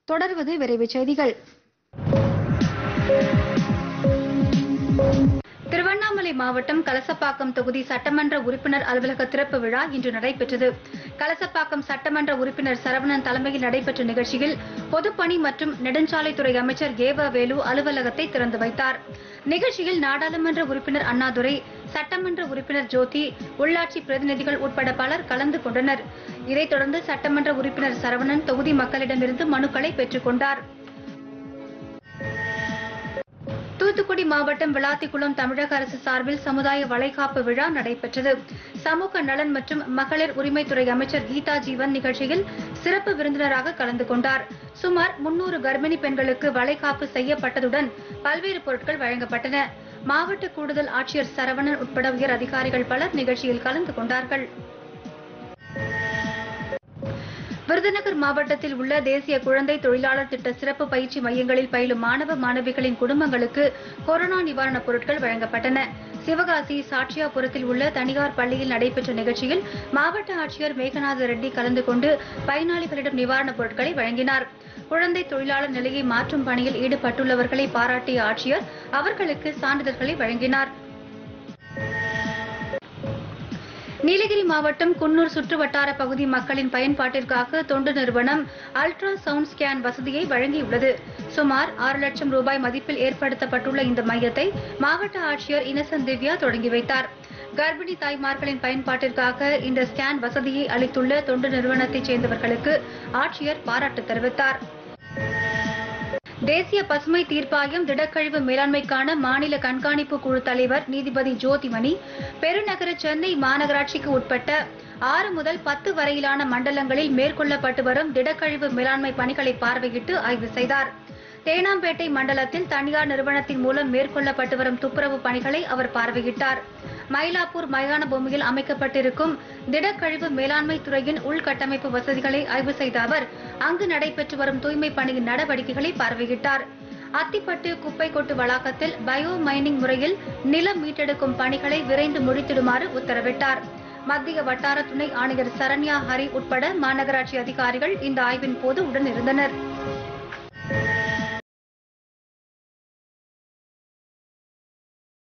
தொடர்வது விரைவுச் செய்திகள் திருவண்ணாமலை மாவட்டம் கலசப்பாக்கம் தொகுதி சட்டமன்ற உறுப்பினர் அலுவலக திறப்பு விழா இன்று நடைபெற்றது கலசப்பாக்கம் சட்டமன்ற உறுப்பினர் சரவணன் தலைமையில் நடைபெற்ற நிகழ்ச்சியில் பொதுப்பணி மற்றும் நெடுஞ்சாலைத்துறை அமைச்சர் ஏவ வேலு அலுவலகத்தை திறந்து வைத்தார் நிகழ்ச்சியில் நாடாளுமன்ற உறுப்பினர் அண்ணாதுரை சட்டமன்ற உறுப்பினர் ஜோதி உள்ளாட்சி பிரதிநிதிகள் உட்பட பலர் கலந்து கொண்டனர் இதைத் தொடர்ந்து சட்டமன்ற உறுப்பினர் சரவணன் தொகுதி மக்களிடமிருந்து மனுக்களை பெற்றுக் கொண்டார் தூத்துக்குடி மாவட்டம் விளாத்திக்குளம் தமிழக அரசு சார்பில் சமுதாய வளைகாப்பு விழா நடைபெற்றது சமூக நலன் மற்றும் மகளிர் உரிமைத்துறை அமைச்சர் கீதா ஜீவன் நிகழ்ச்சியில் சிறப்பு விருந்தினராக கலந்து கொண்டார் சுமார் முன்னூறு கர்ப்பிணி பெண்களுக்கு வளைகாப்பு செய்யப்பட்டதுடன் பல்வேறு பொருட்கள் வழங்கப்பட்டன மாவட்ட கூடுதல் ஆட்சியர் சரவணன் உட்பட உயர் அதிகாரிகள் பலர் நிகழ்ச்சியில் கலந்து கொண்டார்கள் விருதுநகர் மாவட்டத்தில் உள்ள தேசிய குழந்தை தொழிலாளர் திட்ட சிறப்பு பயிற்சி மையங்களில் பயிலும் மாணவ மாணவிகளின் குடும்பங்களுக்கு கொரோனா நிவாரணப் பொருட்கள் வழங்கப்பட்டன சிவகாசி சாட்சியாபுரத்தில் உள்ள தனியார் பள்ளியில் நடைபெற்ற நிகழ்ச்சியில் மாவட்ட ஆட்சியர் மேகநாத ரெட்டி கலந்து கொண்டு பயனாளிகளிடம் நிவாரணப் பொருட்களை வழங்கினார் குழந்தை தொழிலாளர் நிலையை மாற்றும் பணியில் ஈடுபட்டுள்ளவர்களை பாராட்டிய ஆட்சியர் அவர்களுக்கு சான்றிதழ்களை வழங்கினார் நீலகிரி மாவட்டம் குன்னூர் சுற்றுவட்டார பகுதி மக்களின் பயன்பாட்டிற்காக தொண்டு நிறுவனம் அல்ட்ரா சவுண்ட் ஸ்கேன் வசதியை வழங்கியுள்ளது சுமார் ஆறு லட்சம் ரூபாய் மதிப்பில் ஏற்படுத்தப்பட்டுள்ள இந்த மையத்தை மாவட்ட ஆட்சியர் இனசன் திவ்யா தொடங்கி வைத்தார் கர்ப்பிணி தாய்மார்களின் பயன்பாட்டிற்காக இந்த ஸ்கேன் வசதியை அளித்துள்ள தொண்டு நிறுவனத்தைச் சேர்ந்தவர்களுக்கு ஆட்சியர் பாராட்டு தெரிவித்தார் தேசிய பசுமை தீர்ப்பாயம் திடக்கழிவு மேலாண்மைக்கான மாநில கண்காணிப்பு குழு தலைவர் நீதிபதி ஜோதிமணி பெருநகர சென்னை மாநகராட்சிக்கு உட்பட்ட ஆறு முதல் பத்து வரையிலான மண்டலங்களில் மேற்கொள்ளப்பட்டு வரும் திடக்கழிவு மேலாண்மை பணிகளை பார்வையிட்டு ஆய்வு செய்தார் தேனாம்பேட்டை மண்டலத்தில் தனியார் நிறுவனத்தின் மூலம் மேற்கொள்ளப்பட்டு வரும் துப்புரவு பணிகளை அவர் பார்வையிட்டார் மயிலாப்பூர் மயான பூமியில் அமைக்கப்பட்டிருக்கும் திடக்கழிவு மேலாண்மை துறையின் உள்கட்டமைப்பு வசதிகளை ஆய்வு செய்த அவர் அங்கு நடைபெற்று வரும் தூய்மை பணியின் நடவடிக்கைகளை பார்வையிட்டார் அத்திப்பட்டு குப்பை கொட்டு வளாகத்தில் பயோ மைனிங் முறையில் நிலம் மீட்டெடுக்கும் பணிகளை விரைந்து முடித்திடுமாறு உத்தரவிட்டார் மத்திய வட்டார துணை ஆணையர் சரண்யா ஹரி உட்பட மாநகராட்சி அதிகாரிகள் இந்த ஆய்வின் போது உடன் இருந்தனர்